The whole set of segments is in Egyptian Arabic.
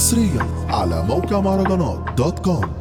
حصريا على موقع مهرجانات دوت كوم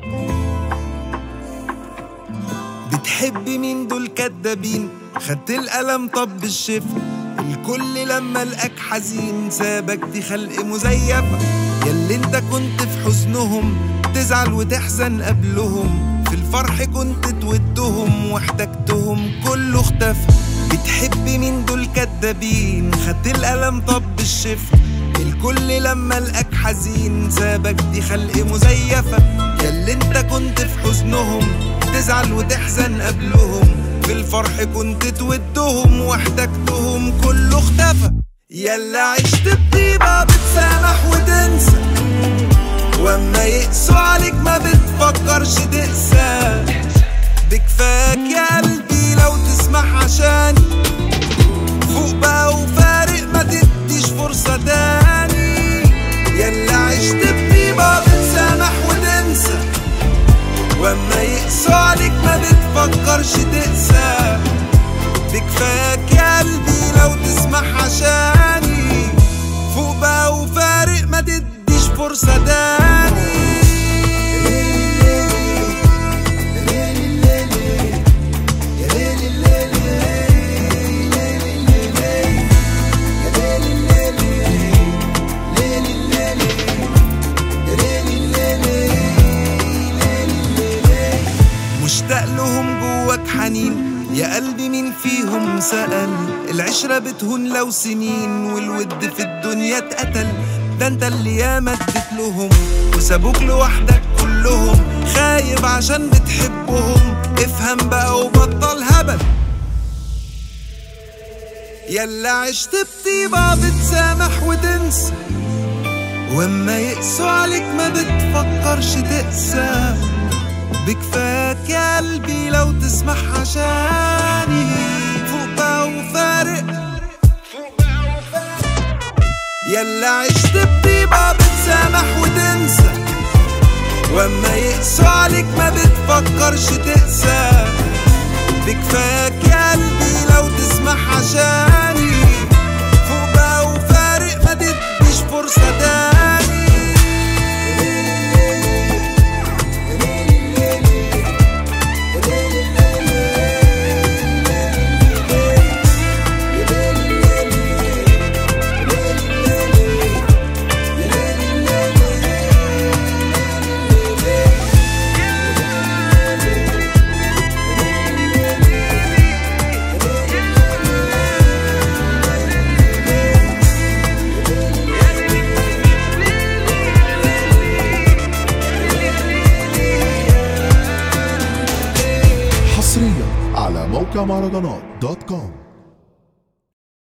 بتحب مين دول كدابين خدت القلم طب بالشفا الكل لما لقاك حزين سابك دي خلق مزيفة ياللي انت كنت في حزنهم تزعل وتحزن قبلهم في الفرح كنت تودهم واحتجتهم كله اختفى بتحب مين دول كدابين خدت القلم طب بالشفا الكل لما لقاك حزين سابك دي خلق مزيفة ياللي انت كنت في حزنهم تزعل وتحزن قبلهم في الفرح كنت تودهم واحتجتهم كله اختفى يلا عشت بطيبة بتسامح وتنسى واما يقسوا عليك ما بتفكرش تقسى بكفاك يا قلبي لو تسمح عشاني فوق بقى وفارق ما تديش فرصة تاني يلا عشت بطيبة بتسامح وتنسى واما يقسوا عليك ما بتفكرش تقسى بكفاك يا قلبي لو تسمح عشاني فوق بقى وفارق ما تديش فرصة تاني مشتاق لهم جواك حنين يا قلبي مين فيهم سأل العشرة بتهون لو سنين والود في الدنيا اتقتل ده انت اللي ياما اديت لهم وسابوك لوحدك كلهم خايب عشان بتحبهم افهم بقى وبطل هبل يلا عشت بطيبة بتسامح وتنسى واما يقسوا عليك ما بتفكرش تقسى بكفاك يا قلبي لو تسمح عشاني فوق بقى وفارق يلا عشت بطيبة بتسامح وتنسى واما يقسوا عليك ما بتفكرش تقسى بكفاك يا قلبي لو تسمح عشاني فوق بقى وفارق ما تديش فرصة تاني حصريا على موقع مهرجانات دوت كوم